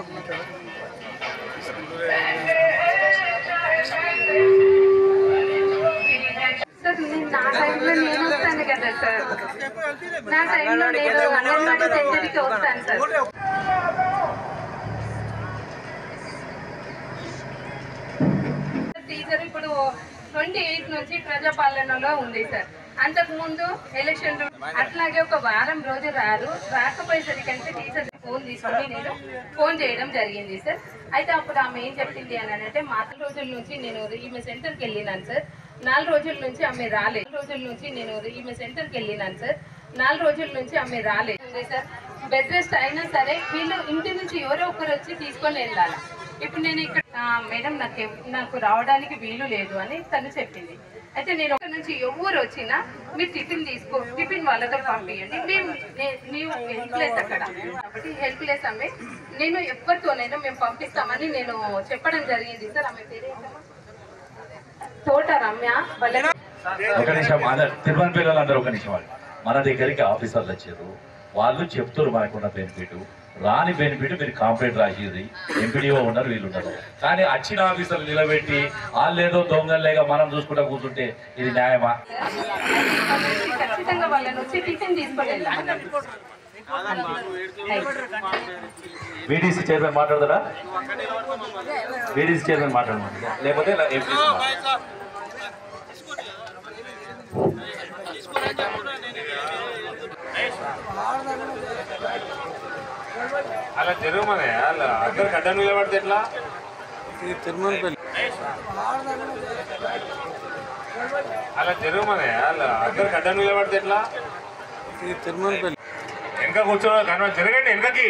Sir నేను నా టైంలో నేను వస్తాను కదా సార్ నా టైంలో నేను అంగన్వాడీ సెంటర్కి వస్తాను సార్ టీచర్ ఇప్పుడు ట్వంటీ ఎయిట్ నుంచి ప్రజాపాలనలో ఉంది సార్ అంతకు ముందు ఎలక్షన్ అట్లాగే ఒక వారం రోజు రారు రాకపోయేసరికంటే టీచర్ ఫోన్ తీసుకొని నేను ఫోన్ చేయడం జరిగింది సార్ అయితే అప్పుడు ఆమె ఏం చెప్పింది అని అంటే మాత రోజుల నుంచి నేను ఈమె సెంటర్కి వెళ్ళినాను సార్ నాలుగు రోజుల నుంచి ఆమె రాలేదు రోజుల నుంచి నేను ఈమె సెంటర్కి వెళ్ళినాను సార్ నాలుగు రోజుల నుంచి ఆమె రాలేదు ఉంది సార్ బెడ్ రెస్ట్ అయినా సరే వీళ్ళు ఇంటి నుంచి ఎవరో ఒకరు వచ్చి తీసుకొని వెళ్ళాలి ఇప్పుడు నేను ఇక్కడ "ఆ, మేడం నాకు ఎవ్- నాకు రావడానికి వీలు లేదు అని తను చెప్పింది అయితే నేను ఒక నుంచి ఎవరు వచ్చినా మీరు టిఫిన్ తీసుకో టిఫిన్ వాళ్ళతో పంపించండి మేము నే- మేము హెల్ప్లెస్ అక్కడ కాబట్టి హెల్ప్లెస్ ఆమె నేను ఎవరితోనైనా మేము పంపిస్తామని నేను చెప్పడం జరిగింది సార్ ఆమె పేరు ఏంటమ్మా? తోట రమ్య వాళ్ళ ఒక నిమిషం అందరు తిరుమల పిల్లలు అందరూ ఒక నిమిషం వాళ్ళు మన దగ్గరికి ఆఫీసర్లు వచ్చారు వాళ్ళు చెప్తారు మనకున్న బెనిఫిట్ రాని బెనిఫిట్ మీరు కాంప్లైంట్ రాసేది ఎంపీడీఓ ఉన్నారు వీళ్ళు ఉన్నారు కానీ వచ్చిన ఆఫీసర్లు నిలబెట్టి వాళ్ళేదో దొంగలేగా మనం చూసుకుంటా కూర్చుంటే ఇది న్యాయమా ఖచ్చితంగా వాళ్ళని వచ్చి టిఫిన్ తీసుకొని వెళ్ళాలి బీడీసీ చైర్మన్ మాట్లాడతారా బీడీసీ చైర్మన్ మాట్లాడమంటారా లేకపోతే ఇలా ఎంపీసీ మాట్లాడతారా? అలా జరగమనే అలా అందరు గడ్డ నిలబడితే ఎట్లా అలా జరగమనే అలా అందరు గడ్డ నిలబడితే ఎట్లా వెనక కూర్చో కనుక జరగండి వెనకకి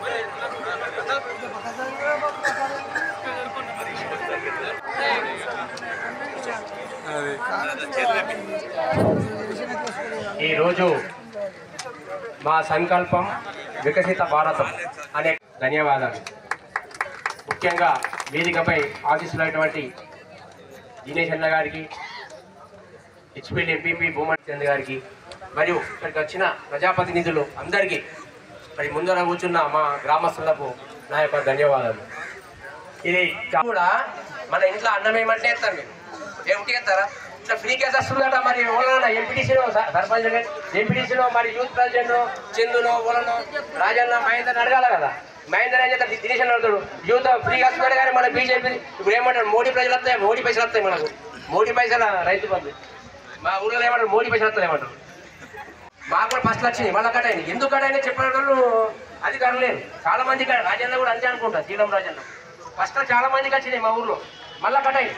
ఈరోజు మా సంకల్పం వికసిత భారతం అనే ధన్యవాదాలు ముఖ్యంగా వేదికపై ఆఫీసులైనటువంటి దినేష్ అన్న గారికి హెచ్పీఎల్ ఎంపీపీ భూమన్ చంద్ గారికి మరియు ఇక్కడికి వచ్చిన ప్రజాప్రతినిధులు అందరికీ మరి ముందర కూర్చున్న మా గ్రామస్తులకు నా యొక్క ధన్యవాదాలు ఇది కూడా మన ఇంట్లో అన్నం ఏమంటే ఎత్తారు మీరు ఏమిటి ఎత్తారా ఇట్లా ఫ్రీ కేసు వస్తుందట మరి ఓలన ఎంపీటీసీలో సర్పంచ్ ఎంపీటీసీలో మరి యూత్ ప్రెసిడెంట్ చందునో ఓలనో రాజన్న మహేందర్ అడగాల కదా మహేందర్ ఏం చేస్తారు దినేష్ అని అడుగుతాడు యూత్ ఫ్రీగా వస్తున్నాడు కానీ మన బీజేపీ ఇప్పుడు ఏమంటారు మోడీ ప్రజలు వస్తాయి మోడీ పైసలు వస్తాయి మనకు మోడీ పైసల రైతు బంధు మా ఊళ్ళో ఏమంటారు మోడీ పైసలు వస్తాయి ఏమంటారు మాకు కూడా ఫస్ట్ వచ్చింది మళ్ళీ కట్ అయింది ఎందుకు కట్ అయినా చెప్పిన వాళ్ళు అధికారులు లేరు చాలా మంది కట్ రాజన్న కూడా అంతే అనుకుంటా శ్రీరామ్ రాజన్న ఫస్ట్ చాలా మందికి వచ్చినాయి మా ఊర్లో మళ్ళీ కట్ అయింది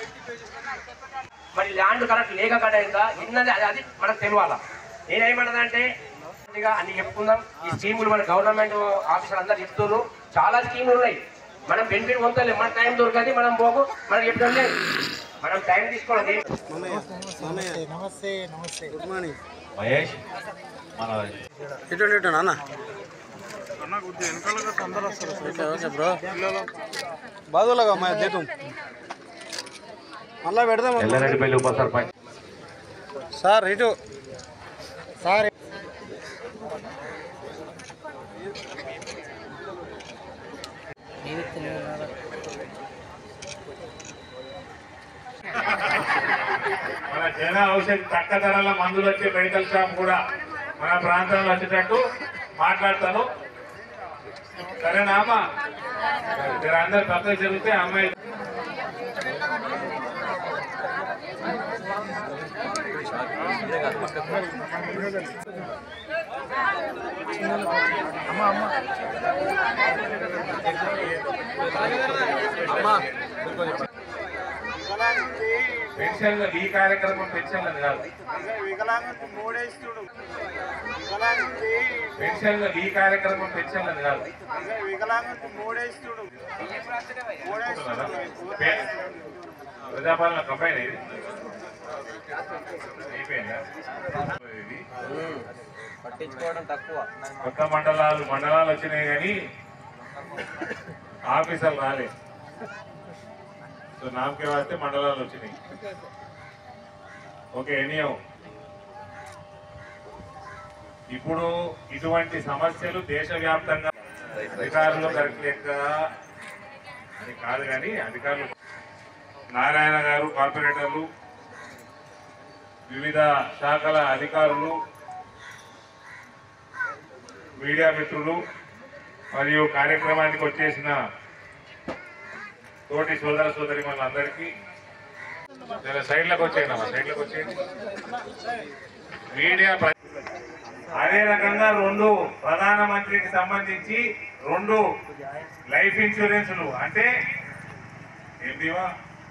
మరి ల్యాండ్ కరెక్ట్ లేక కట్ అయిందా ఎన్నది అది అది మనకు తెలియాలా నేనేమన్నదంటే ఇక అన్ని చెప్పుకుందాం ఈ స్కీములు మన గవర్నమెంట్ ఆఫీసర్ అందరు చెప్తున్నారు చాలా స్కీములు ఉన్నాయి మనం బెనిఫిట్ పొందలేం మన టైం దొరకది మనం పోకు మనం చెప్పడం లేదు మనం టైం తీసుకోవాలి మహేష్ మన ఇటు ఇటు నాన్న ఓకే ఓకే బ్రో బాధలాగా మా జీతం మళ్ళా పెడదాం ఎల్లారెడ్డిపల్లి ఉప సర్పంచ్ సార్ ఇటు సార్ మన జన ఔషధి తక్కువ ధరల మందులు వచ్చే మెడికల్ షాప్ కూడా మన ప్రాంతంలో వచ్చేటట్టు మాట్లాడతాను సరేనా అమ్మా మీరు అందరు పక్కన జరిగితే అమ్మాయి పెన్షన్లు ఈ కార్యక్రమం పెన్షన్లు కాదు పెన్షన్లు ఈ కార్యక్రమం పెన్షన్లు కాదు పే- ప్రజాపాలన కంపైన్ ఇది అయిపోయిందా ఇది పట్టించుకోవడం తక్కువ కొత్త మండలాలు మండలాలు వచ్చినాయి కానీ ఆఫీసర్లు రాలే సో నామకే వస్తే మండలాలు వచ్చినాయి ఓకే ఎనియో ఇప్పుడు ఇటువంటి సమస్యలు దేశవ్యాప్తంగా అధికారులు కరెక్ట్ లెక్క అని కాదు కానీ అధికారులు నారాయణ గారు కార్పొరేటర్లు వివిధ శాఖల అధికారులు మీడియా మిత్రులు మరియు కార్యక్రమానికి వచ్చేసిన తోటి సోదర సోదరి అందరికీ జర సైడ్లకు వచ్చేయండి అమ్మా సైడ్లకు వచ్చేయండి మీడియా ప్ర- అదే రకంగా రెండు ప్రధానమంత్రికి సంబంధించి రెండు లైఫ్ ఇన్సూరెన్స్లు అంటే ఏం బీమా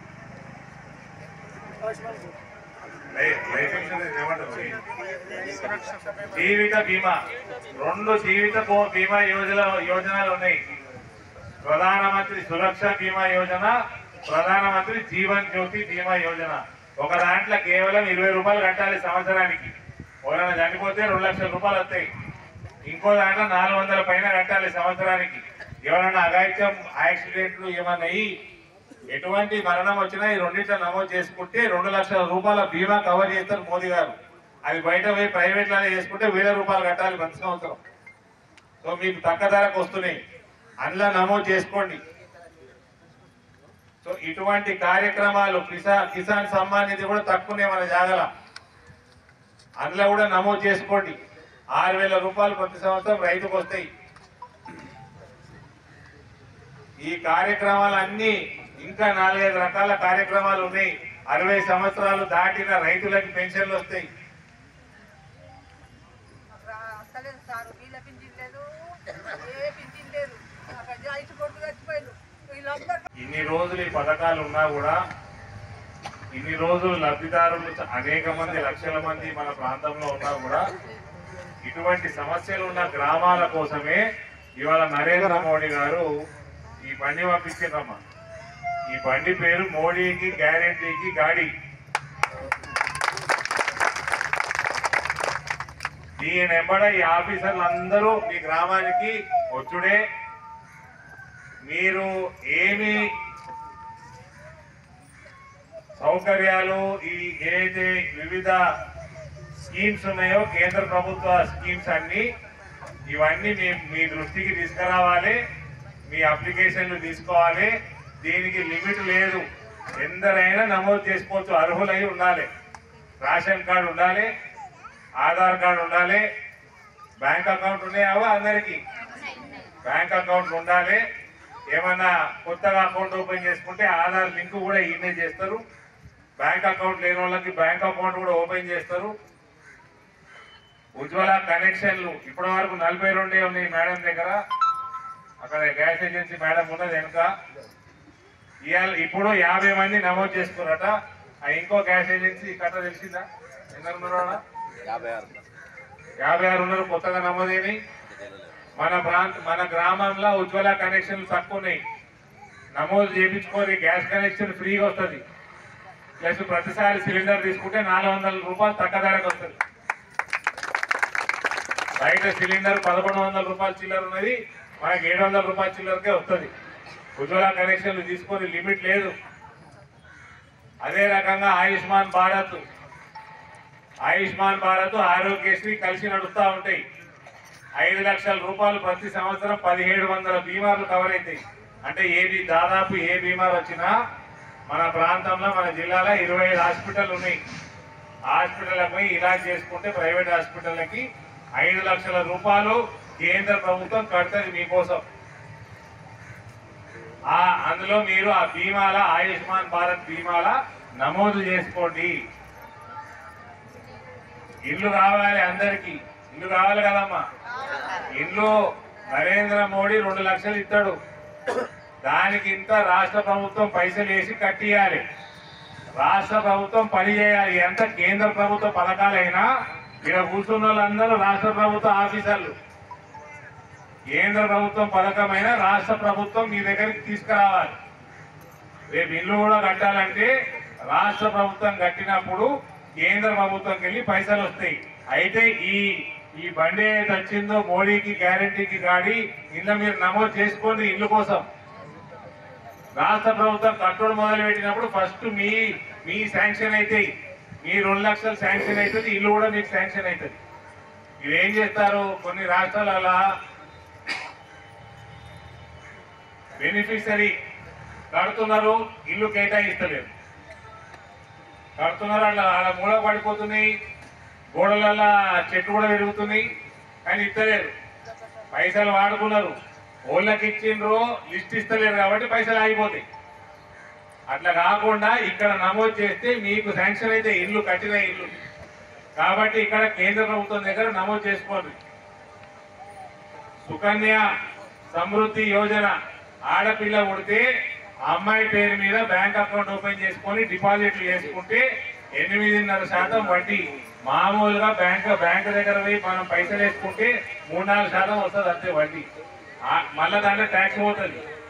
లై- లైఫ్ ఇన్సూరెన్స్ ఏమంటారు జీవిత బీమా రెండు జీవిత బో- బీమా యోజన యోజనలు ఉన్నాయి ప్రధానమంత్రి సురక్ష బీమా యోజన ప్రధానమంత్రి జీవన్ జ్యోతి బీమా యోజన ఒక దాంట్లో కేవలం ఇరవై రూపాయలు కట్టాలి సంవత్సరానికి ఎవరైనా చనిపోతే రెండు లక్షల రూపాయలు వస్తాయి ఇంకో దాంట్లో నాలుగు వందల పైన కట్టాలి సంవత్సరానికి ఎవరైనా అగాయిత్యం యాక్సిడెంట్లు ఏమన్నా అయ్యి ఎటువంటి మరణం వచ్చినా ఈ రెండింటిలో నమోదు చేసుకుంటే రెండు లక్షల రూపాయల బీమా కవర్ చేస్తారు మోదీ గారు అది బయట పోయి ప్రైవేట్ లానే చేసుకుంటే వేల రూపాయలు కట్టాలి ప్రతి సంవత్సరం సో మీకు తక్కువ ధరకు వస్తున్నాయి అందులో నమోదు చేసుకోండి సో ఇటువంటి కార్యక్రమాలు కిసా కిసాన్ సమ్మాన్ నిధి కూడా తక్కువనే మన జాగల అందులో కూడా నమోదు చేసుకోండి ఆరు వేల రూపాయలు ప్రతి సంవత్సరం రైతుకు వస్తాయి ఈ కార్యక్రమాలన్నీ ఇంకా నాలుగైదు రకాల కార్యక్రమాలు ఉన్నాయి అరవై సంవత్సరాలు దాటిన రైతులకి పెన్షన్లు వస్తాయి వస్తలేదు సార్ వీళ్ళ పింఛన్ లేదు ఏ పింఛన్ లేదు ఐదు కొడుకు చచ్చిపోయారు వీళ్ళందరూ ఇన్ని రోజులు ఈ పథకాలు ఉన్నా కూడా ఇన్ని రోజులు లబ్ధిదారులు చ- అనేక మంది లక్షల మంది మన ప్రాంతంలో ఉన్నా కూడా ఇటువంటి సమస్యలు ఉన్న గ్రామాల కోసమే ఇవాళ నరేంద్ర మోడీ గారు ఈ బండి పంపించారమ్మా ఈ బండి పేరు మోడీకి గ్యారెంటీకి గాడి దీని ఎంబడ ఈ ఆఫీసర్లు అందరూ మీ గ్రామానికి వచ్చుడే మీరు ఏమి సౌకర్యాలు ఈ ఏదైతే వివిధ స్కీమ్స్ ఉన్నాయో కేంద్ర ప్రభుత్వ స్కీమ్స్ అన్ని ఇవన్నీ మీ మీ దృష్టికి తీసుకురావాలి మీ అప్లికేషన్లు తీసుకోవాలి దీనికి లిమిట్ లేదు ఎందరైనా నమోదు చేసుకోవచ్చు అర్హులై ఉండాలి రేషన్ కార్డు ఉండాలి ఆధార్ కార్డు ఉండాలి బ్యాంక్ అకౌంట్ ఉన్నాయావా అందరికీ బ్యాంక్ అకౌంట్ ఉండాలి ఏమన్నా కొత్తగా అకౌంట్ ఓపెన్ చేసుకుంటే ఆధార్ లింక్ కూడా ఈమె చేస్తారు బ్యాంక్ అకౌంట్ లేని వాళ్ళకి బ్యాంక్ అకౌంట్ కూడా ఓపెన్ చేస్తారు ఉజ్వల కనెక్షన్లు ఇప్పటి వరకు నలభై రెండే ఉన్నాయి మేడం దగ్గర అక్కడ గ్యాస్ ఏజెన్సీ మేడం ఉన్నది వెనుక ఇవాళ ఇప్పుడు యాభై మంది నమోదు చేసుకున్నారట ఆ ఇంకో గ్యాస్ ఏజెన్సీ కట్ట తెలిసిందా ఎందరు ఉన్నారు ఆడ? యాభై ఆరు ఉన్నారు కొత్తగా నమోదైనవి మన ప్రాంత మన గ్రామంలో ఉజ్వల కనెక్షన్లు తక్కువ ఉన్నాయి నమోదు చేయించుకొని గ్యాస్ కనెక్షన్ ఫ్రీగా వస్తుంది ప్లస్ ప్రతిసారి సిలిండర్ తీసుకుంటే నాలుగు వందల రూపాయలు తక్కువ ధరకు వస్తుంది బయట సిలిండర్ పదకొండు వందల రూపాయల చిల్లర ఉన్నది మనకి ఏడు వందల రూపాయల చిల్లరకే వస్తుంది ఉజ్వల కనెక్షన్లు తీసుకొని లిమిట్ లేదు అదే రకంగా ఆయుష్మాన్ భారత్ ఆయుష్మాన్ భారత్ ఆరోగ్యశ్రీ కలిసి నడుస్తూ ఉంటాయి ఐదు లక్షల రూపాయలు ప్రతి సంవత్సరం పదిహేడు వందల బీమార్లు కవర్ అవుతాయి అంటే ఏది దాదాపు ఏ బీమార్ వచ్చినా మన ప్రాంతంలో మన జిల్లాలో ఇరవై ఐదు హాస్పిటల్ ఉన్నాయి హాస్పిటల్కి పోయి ఇలాజ్ చేసుకుంటే ప్రైవేట్ హాస్పిటల్కి ఐదు లక్షల రూపాయలు కేంద్ర ప్రభుత్వం కడుతుంది మీకోసం ఆ అందులో మీరు ఆ బీమాల ఆయుష్మాన్ భారత్ బీమాల నమోదు చేసుకోండి ఇల్లు కావాలి అందరికి ఇల్లు కావాలి కదమ్మా ఇల్లు నరేంద్ర మోడీ రెండు లక్షలు ఇస్తాడు దానికి ఇంత రాష్ట్ర ప్రభుత్వం పైసలు వేసి కట్టియాలి రాష్ట్ర ప్రభుత్వం పని చేయాలి ఎంత కేంద్ర ప్రభుత్వ పథకాలైనా ఇక్కడ కూర్చున్న వాళ్ళందరూ రాష్ట్ర ప్రభుత్వ ఆఫీసర్లు కేంద్ర ప్రభుత్వం పథకమైన రాష్ట్ర ప్రభుత్వం మీ దగ్గరికి తీసుకురావాలి రేపు ఇల్లు కూడా కట్టాలంటే రాష్ట్ర ప్రభుత్వం కట్టినప్పుడు కేంద్ర ప్రభుత్వంకి వెళ్ళి పైసలు వస్తాయి అయితే ఈ ఈ బండి ఏదైతే వచ్చిందో మోడీకి గ్యారంటీకి గాడి ఇల్లు మీరు నమోదు చేసుకోండి ఇల్లు కోసం రాష్ట్ర ప్రభుత్వం కట్టుడు మొదలు పెట్టినప్పుడు ఫస్ట్ మీ మీ శాంక్షన్ అవుతాయి మీ రెండు లక్షలు శాంక్షన్ అవుతుంది ఇల్లు కూడా మీకు శాంక్షన్ అవుతుంది మీరు ఏం చేస్తారు కొన్ని రాష్ట్రాలలో బెనిఫిషరీ కడుతున్నారు ఇల్లు కేటాయిస్తలేరు కడుతున్నారు అట్లా అలా మూల పడిపోతున్నాయి గోడలలో చెట్టు కూడా పెరుగుతున్నాయి కానీ ఇస్తలేరు పైసలు వాడుకున్నారు ఓళ్ళకి ఇచ్చిండ్రు లిస్ట్ ఇస్తలేరు కాబట్టి పైసలు ఆగిపోతాయి అట్లా కాకుండా ఇక్కడ నమోదు చేస్తే మీకు శాంక్షన్ అయితే ఇల్లు కట్టిన ఇల్లు కాబట్టి ఇక్కడ కేంద్ర ప్రభుత్వం దగ్గర నమోదు చేసుకోండి సుకన్య సమృద్ధి యోజన ఆడపిల్ల పుడితే అమ్మాయి పేరు మీద బ్యాంక్ అకౌంట్ ఓపెన్ చేసుకొని డిపాజిట్లు చేసుకుంటే ఎనిమిదిన్నర శాతం వడ్డీ మామూలుగా బ్యాంక్ బ్యాంక్ దగ్గర పోయి మనం పైసలు వేసుకుంటే మూడు నాలుగు శాతం వస్తుంది అంతే వడ్డీ ఆ- మళ్ళా దాంట్లో ట్యాక్స్ పోతుంది